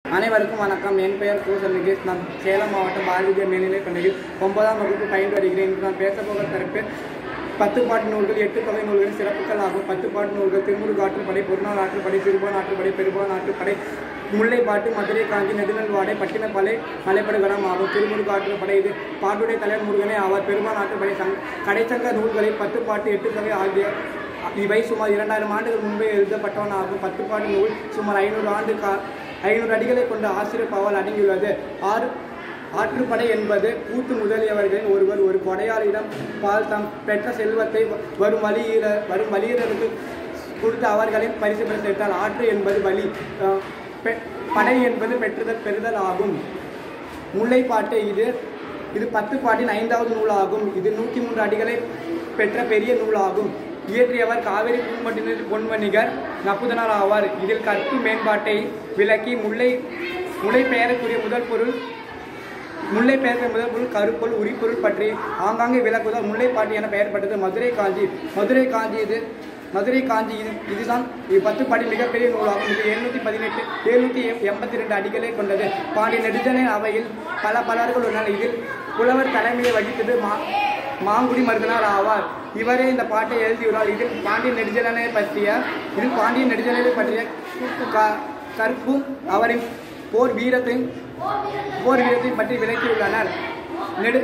அனைவருக்கும் வணக்கம் என் பெயர் பூசல் நிகேஷ் நான் சேலம் மாவட்டம் பாரதிய மேல்நிலைப் பள்ளியில் ஒன்பதாம் வகுப்பு பயின்று வருகிறேன் இன்று நான் பேச போகிற தலைப்பு பத்து பாட்டு நூல்கள் எட்டு தொகை நூல்களின் சிறப்புகள் ஆகும் பத்து பாட்டு நூல்கள் திருமுருகு ஆற்றுப்படை பொருநாள் ஆற்றுப்படை சிறுபான் ஆற்றுப்படை பெருபான் ஆற்றுப்படை முல்லைப்பாட்டு மதுரை காஞ்சி நெடுநல்வாடை பட்டினப்பாலை மலைப்படுகரம் ஆகும் திருமுருகு ஆற்றுப்படை இது பாட்டுடைய தலைவர் முருகனே ஆவார் பெருமான் ஆற்றுப்படை சங் கடைச்சங்க நூல்களை பத்து பாட்டு எட்டு தொகை ஆகிய இவை சுமார் இரண்டாயிரம் ஆண்டுகள் முன்பே எழுதப்பட்டவனாகும் பத்து பாட்டு நூல் சுமார் ஐநூறு ஆண்டு கா ஐநூறு அடிகளை கொண்ட ஆசிரியர் பாவல் அடங்கியுள்ளது ஆறு ஆற்றுப்படை என்பது கூத்து முதலியவர்களின் ஒருவர் ஒரு கொடையாளிடம் பால் தம் பெற்ற செல்வத்தை வ- வரும் வழியில வரும் வழியினருக்கு கொடுத்து அவர்களின் பரிசு பெற சேர்த்தால் ஆற்று என்பது வழி அஹ், பெ- படை என்பது பெற்றுதல் பெறுதல் ஆகும் முல்லைப்பாட்டு இது இது பத்து பாட்டின் ஐந்தாவது நூலாகும் இது நூற்றி மூன்று அடிகளை பெற்ற பெரிய நூலாகும் இயற்றியவர் காவிரி பூம்பட்டினர் பொன்வணிகர் நப்புதனார் ஆவார் இதில் கற்பு மேம்பாட்டை விளக்கி முல்லை முல்லை பெயருக்குரிய முதல் பொருள் முல்லை பெயருக்கு முதல் பொருள் கருப்பொருள் உரிப்பொருள் பற்றி ஆங்காங்கே விளக்குவதால் முல்லைப்பாட்டி என பெயர் பெற்றது மதுரை காஞ்சி மதுரை காஞ்சி இது மதுரை காஞ்சி இது இதுதான் இது பத்து பாடி மிகப்பெரிய நூலாகும் இது எழுநூற்றி பதினெட்டு எழுநூற்றி எண்பத்தி ரெண்டு அடிகளை கொண்டது பாண்டிய நெடுஞ்சனை அவையில் பல பலர்கள் உள்ளனர் இதில் புலவர் தலைமையை வகித்தது மா மாங்குடி மருதனார் ஆவார் இவரே இந்த பாட்டை எழுதியுள்ளார் இதில் பாண்டிய நெடுஞ்சலனை பற்றிய இதில் பாண்டிய நெடுஞ்சலனை பற்றிய க- கற்பும் அவரின் போர் வீரத்தையும் போர் வீரத்தை பற்றி விளக்கியுள்ளனர் நெடு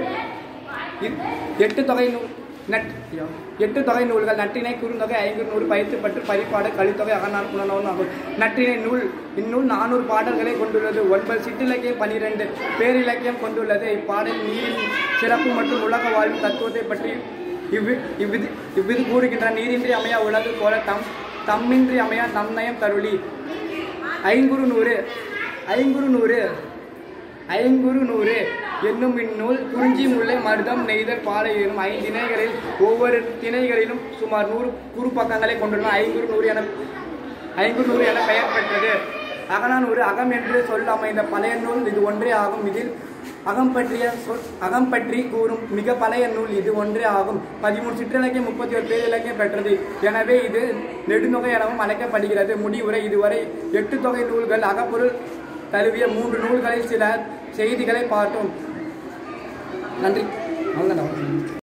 இ- எட்டு தொகை நூல் நட் ஐயோ. எட்டு தொகை நூல்கள் நற்றினை குறுந்தொகை ஐநூறு நூறு பயிற்சி பற்று பரிபாடு கலித்தொகை அகநாள் புலனவன் ஆகும் நற்றினை நூல் இந்நூல் நானூறு பாடல்களை கொண்டுள்ளது ஒன்பது சிற்றிலக்கியம் பனிரெண்டு பேரிலக்கியம் கொண்டுள்ளது இப்பாடல் நீரின் சிறப்பு மற்றும் உலக வாழ்வின் தத்துவத்தை பற்றி இவ்வி இவ்விது இவ்விது கூறுகின்ற நீரின்றி அமையா உலகு போல தம் தம்மின்றி அமையா நன்னயம் தருளி ஐங்குறு நூறு ஐங்குறு நூறு ஐங்குறு நூறு என்னும் இந்நூல் குறிஞ்சி முல்லை மருதம் நெய்தல் பாலை எனும் ஐந்து திணைகளில் ஒவ்வொரு திணைகளிலும் சுமார் நூறு குறு பக்கங்களை கொண்டுள்ள ஐங்குறு நூறு என ஐங்குறு நூறு என பெயர் பெற்றது அகநானூறு அகம் என்று சொல் அமைந்த பழைய நூல் இது ஒன்றே ஆகும் இதில் அகம் பற்றிய சொல் அகம் பற்றி கூறும் மிக பழைய நூல் இது ஒன்றே ஆகும் பதிமூணு சிற்றிலக்கியம் முப்பத்தி ஒரு பேரிலக்கியம் பெற்றது எனவே இது நெடுந்தொகை எனவும் அழைக்கப்படுகிறது முடிவுரை இதுவரை எட்டு தொகை நூல்கள் அகப்பொருள் தழுவிய மூன்று நூல்களில் சில செய்திகளை பார்த்தோம் நன்றி அவ்வளோதான்